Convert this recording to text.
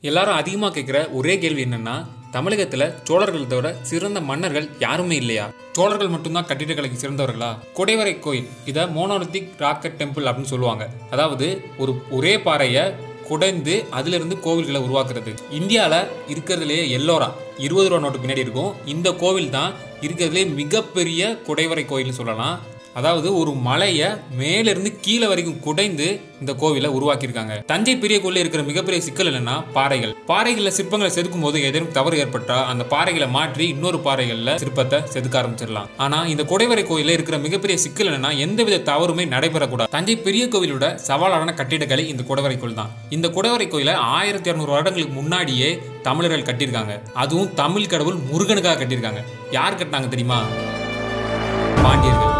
எல்லாரும் அதிகமாக கேட்குற ஒரே கேள்வி என்னன்னா தமிழகத்தில் சோழர்களை தவிர சிறந்த மன்னர்கள் யாருமே இல்லையா சோழர்கள் மட்டும்தான் கட்டிடக்கலைக்கு சிறந்தவர்களா குடைவரை கோயில் இதை மோனோலித்திக் ராக்கெட் டெம்பிள் அப்படின்னு சொல்லுவாங்க அதாவது ஒரு ஒரே பாறையை குடைந்து அதிலிருந்து கோவில்களை உருவாக்குறது இந்தியாவில் இருக்கிறதுலேயே எல்லோரா இருபது ரூபா நோட்டு பின்னாடி இருக்கும் இந்த கோவில் தான் இருக்கிறதுலே மிகப்பெரிய குடைவரை கோயில்னு சொல்லலாம் அதாவது ஒரு மலையை மேலிருந்து கீழே வரைக்கும் குடைந்து இந்த கோவிலை உருவாக்கியிருக்காங்க தஞ்சை பெரிய கோயிலில் இருக்கிற மிகப்பெரிய சிக்கல் என்னன்னா பாறைகள் பாறைகளில் சிற்பங்களை செதுக்கும் போது ஏதேனும் தவறு ஏற்பட்டா அந்த பாறைகளை மாற்றி இன்னொரு பாறைகளில் சிற்பத்தை செதுக்க ஆரம்பிச்சிடலாம் ஆனா இந்த குடைவரை கோயிலில் இருக்கிற மிகப்பெரிய சிக்கல் என்னன்னா எந்தவித தவறுமே நடைபெறக்கூடாது தஞ்சை பெரிய கோவிலோட சவாலான கட்டிடக்கலை இந்த குடைவரை கோயில் தான் இந்த குடைவரை கோயிலை ஆயிரத்தி இரநூறு வருடங்களுக்கு முன்னாடியே தமிழர்கள் கட்டியிருக்காங்க அதுவும் தமிழ் கடவுள் முருகனுக்காக கட்டியிருக்காங்க யார் கட்டினாங்க தெரியுமா பாண்டியர்கள்